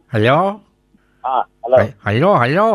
Hello ആ hello ഹ- hello hello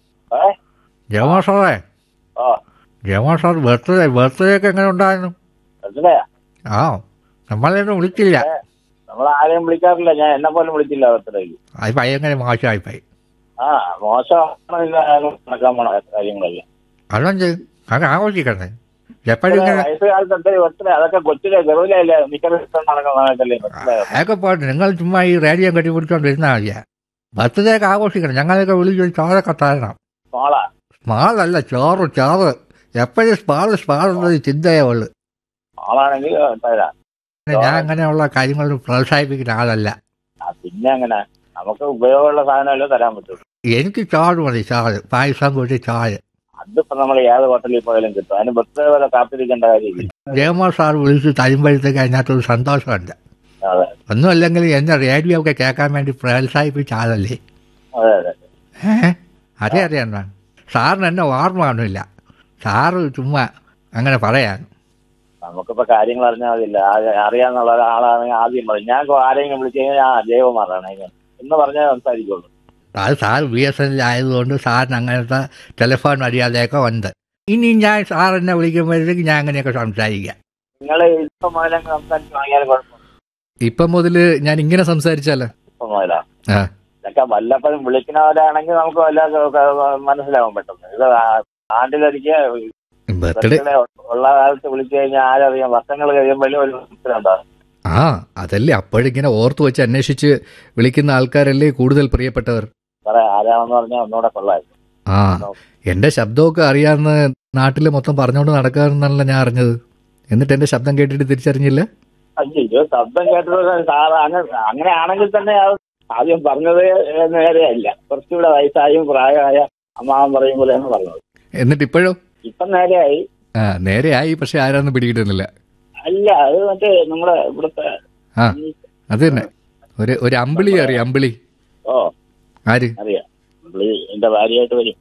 ഏ ജയമോ സാറേ ഓ ജയമോ സാർ ബർത്ത്ഡേ ബർത്ത്ഡേ ഒക്കെ എങ്ങനെ ഉണ്ടായിരുന്നു മനസ്സിലായോ ആ നമ്മളെയൊന്നും വിളിച്ചില്ല നമ്മൾ ആരെയും വിളിക്കാറില്ല ഞാൻ എന്നെ പോലും വിളിച്ചില്ല ബർത്ത്ഡേക്ക് അത് ഭയങ്കര മോശമായിപ്പോയി ആ മോശമാണ് ഇത് നടക്കാൻ പോണ കാര്യങ്ങളല്ല അതെന്ത് അത് ആഘോഷിക്കണ്ടേ എപ്പോഴും ഇങ്ങനെ വയസ്സുകാലത്ത് എന്തേ ബർത്ത്ഡേ അതൊക്കെ കൊച്ചിലെ ഗർവിലല്ലേ മിക്കവാറും നടക്കുന്നതായിട്ടല്ലേ മനസ്സിലായോ അതൊക്കെ പോട്ടെ നിങ്ങൾ ചുമ്മാ ഈ റേഡിയോ കെട്ടി പിടിച്ചോണ്ടിരുന്നാൽ മതിയാ ബർത്ത്ഡേ ഒക്കെ ആഘോഷിക്കണം ഞങ്ങളൊക്കെ വിളിച്ച് ചോറൊക്കെ തരണം മോളാ സ്മാളല്ല ചോറ് ചോറ് എപ്പോഴും സ്മാൾ സ്മാൾ എന്നൊരു ചിന്തയേ ഉള്ളു മോളാണെങ്കിൽ തരാം പിന്നെ ഞാൻ അങ്ങനെയുള്ള കാര്യങ്ങൾ പ്രോത്സാഹിപ്പിക്കുന്ന ആളല്ല ആ, പിന്നെ അങ്ങനെ നമുക്ക് ഉപയോഗമുള്ള സാധനമല്ലേ തരാൻ പറ്റുള്ളൂ എനിക്ക് ചോറ് മതി ചോറ് പായസം കൂട്ടി ചോറ് അതിപ്പോ നമ്മൾ ഏത് ഹോട്ടലിൽ പോയാലും കിട്ടും അതിന് ബർത്ത്ഡേ പോലെ കാത്തിരിക്കേണ്ട കാര്യമില്ല ജയമോ സാർ വിളിച്ച് തരുമ്പോഴത്തേക്ക് അതിനകത്തൊരു സന്തോഷമുണ്ട് അതെ ഒന്നുമല്ലെങ്കിൽ എന്നെ റേഡിയോ ഒക്കെ കേൾക്കാൻ വേണ്ടി പ്രോത്സാഹിപ്പിച്ച ആളല്ലേ അതെ അതെ ഏ അതെ അതെ എന്നാ സാറിന് എന്നെ ഓർമ്മ കാണില്ല സാറ് ചുമ്മാ അങ്ങനെ പറയാൻ നമുക്കിപ്പോ കാര്യങ്ങൾ അറിഞ്ഞാൽ മതില്ല ആ- അറിയാന്നുള്ള ഒരാളാണെങ്കിൽ ആദ്യം പറയും ഞാൻ ഇപ്പൊ ആരെങ്കിലും വിളിച്ചു കഴിഞ്ഞാൽ ആ ജൈവമാറാണ് എന്ന് പറഞ്ഞാൽ സംസാരിക്കുള്ളൂ അത് സാർ ബി എസ് എൻ ആയതുകൊണ്ട് സാറിന് അങ്ങനത്തെ ടെലിഫോൺ മര്യാദയൊക്കെ ഉണ്ട് ഇനി ഞാൻ സാർ എന്നെ വിളിക്കുമ്പോഴത്തേക്ക് ഞാൻ അങ്ങനെയൊക്കെ സംസാരിക്കാം നിങ്ങൾ ഇപ്പൊ മുതലങ്ങ് സംസാരിച്ച് വാങ്ങിയാലും കുഴപ്പമില്ല ഇപ്പം മുതൽ ഞാൻ ഇങ്ങനെ സംസാരിച്ചാലോ ഇപ്പൊ മുതലാ ആ ഇതൊക്കെ വല്ലപ്പോഴും വിളിക്കുന്നവരാണെങ്കിൽ നമുക്ക് വല്ല മനസ്സിലാവും പെട്ടെന്ന് ഇത് ആ- ആണ്ടിലൊരിക്കൽ ബർത്ത്ഡേ ബർത്ത്ഡേ ഉള്ള കാലത്ത് വിളിച്ചു കഴിഞ്ഞാൽ ആരറിയാം വർഷങ്ങൾ കഴിയുമ്പോഴും ഒരു മനസ്സിലുണ്ടാവും ആ അതല്ലേ അപ്പോഴിങ്ങനെ ഓർത്തു വെച്ച് അന്വേഷിച്ച് വിളിക്കുന്ന ആൾക്കാരല്ലേ കൂടുതൽ പ്രിയപ്പെട്ടവർ സാറേ ആരാണെന്ന് പറഞ്ഞാൽ ഒന്നുകൂടെ കൊള്ളായിരുന്നു ആ എന്റെ ശബ്ദമൊക്കെ അറിയാവുന്ന നാട്ടിൽ മൊത്തം പറഞ്ഞുകൊണ്ട് നടക്കാറുന്നല്ല ഞാൻ അറിഞ്ഞത് എന്നിട്ട് എന്റെ ശബ്ദം കേട്ടിട്ട് തിരിച്ചറിഞ്ഞില്ല അയ്യോ ശബ്ദം കേട്ടത് സാറ് അങ്ങനെ അങ്ങനെയാണെങ്കിൽ തന്നെ അത് ആദ്യം പറഞ്ഞത് നേരെയല്ല കുറച്ചുകൂടെ വയസ്സായും പ്രായമായ അമ്മാവൻ പറയും പോലെയാണ് പറഞ്ഞത് എന്നിട്ട് ഇപ്പോഴോ ഇപ്പം നേരെയായി ആ നേരെയായി പക്ഷെ ആരാന്ന് പിടികിട്ടുന്നില്ല അല്ല അത് മറ്റേ നമ്മുടെ ഇവിടുത്തെ ആ അത് തന്നെ ഒരു ഒരു അമ്പിളി അറിയാം അമ്പിളി ഓ ആര് അറിയാം പുള്ളി എന്റെ ഭാര്യയായിട്ട് വരും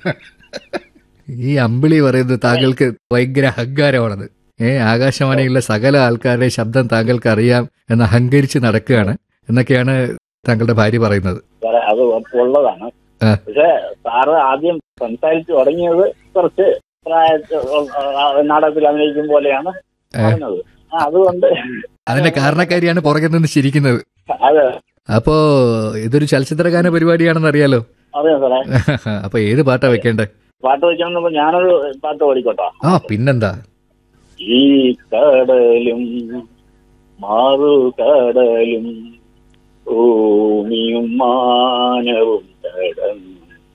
ഈ അമ്പിളി പറയുന്നത് താങ്കൾക്ക് ഭയങ്കര അഹങ്കാരമാണത് ഏ ആകാശവാണിയിലെ സകല ആൾക്കാരുടെ ശബ്ദം താങ്കൾക്ക് അറിയാം എന്ന് അഹങ്കരിച്ച് നടക്കുകയാണ് എന്നൊക്കെയാണ് താങ്കളുടെ ഭാര്യ പറയുന്നത് സാറേ അത് ഉള്ളതാണ് ആ. പക്ഷെ സാറ് ആദ്യം സംസാരിച്ചു തുടങ്ങിയത് കുറച്ച് പ്രായത്തിൽ നാടകത്തിൽ അഭിനയിക്കും പോലെയാണ് പറഞ്ഞത് ആ, അതുകൊണ്ട് അതിന്റെ കാരണക്കാരിയാണ് പുറകെ നിന്ന് ചിരിക്കുന്നത് അത് അപ്പോ ഇതൊരു ചലച്ചിത്രഗാന പരിപാടിയാണെന്ന് അറിയാലോ അറിയാം സാറേ അപ്പൊ ഏത് പാട്ടാ വെക്കേണ്ടേ പാട്ട് വെച്ചോണ്ടപ്പോ ഞാനൊരു പാട്ട് ഓടിക്കോട്ടോ ആ പിന്നെന്താ ഈ കടലും മാറുകടലും ഭൂമിയും മാനവും കടന്നു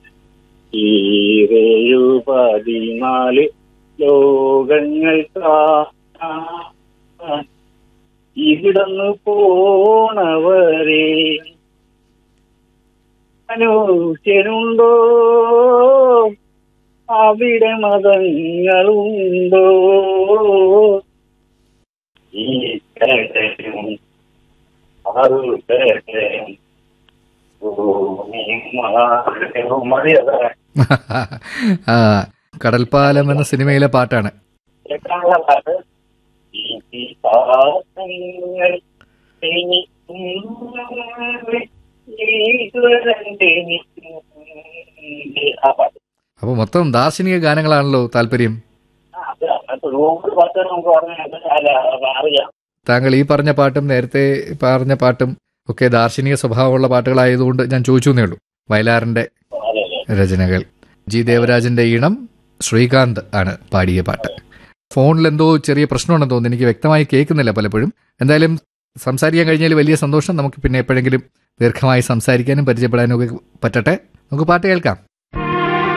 ഈരേഴു പതിനാല് ലോകങ്ങൾ കാണാൻ ഇവിടുന്ന് പോണവരെ മനുഷ്യനുണ്ടോ അവിടെ മതങ്ങളുണ്ടോ ഈ കടലും മറുകടലും ഭൂമിയും മാനവും മതിയതാ ആ കടൽപ്പാലം എന്ന സിനിമയിലെ പാട്ടാണ് കേൾക്കാനുള്ള പാട്ട് ഈ പാദങ്ങൾ എനിക്കുണ്ട് ഈശ്വരന്റെ നിന്റെ ആ പാട്ട് അപ്പൊ മൊത്തം ദാർശനിക ഗാനങ്ങളാണല്ലോ താല്പര്യം ആ, അത് അങ്ങനത്തെ ഒരുപാട് പാട്ടുകൾ നമുക്ക് പറഞ്ഞാൽ അല്ല, അറിയാം താങ്കൾ ഈ പറഞ്ഞ പാട്ടും നേരത്തെ പറഞ്ഞ പാട്ടും ഒക്കെ ദാർശനിക സ്വഭാവമുള്ള പാട്ടുകളായതുകൊണ്ട് ഞാൻ ചോദിച്ചു എന്നേ ഉള്ളൂ വയലാറിന്റെ അതെ അതെ രചനകൾ ജി ദേവരാജന്റെ ഈണം ശ്രീകാന്ത് ആണ് പാടിയ പാട്ട് ഫോണിൽ എന്തോ ചെറിയ പ്രശ്നമുണ്ടെന്ന് തോന്നുന്നു എനിക്ക് വ്യക്തമായി കേൾക്കുന്നില്ല പലപ്പോഴും എന്തായാലും സംസാരിക്കാൻ കഴിഞ്ഞാൽ വലിയ സന്തോഷം നമുക്ക് പിന്നെ എപ്പോഴെങ്കിലും ദീർഘമായി സംസാരിക്കാനും പരിചയപ്പെടാനും ഒക്കെ പറ്റട്ടെ നമുക്ക് പാട്ട് കേൾക്കാം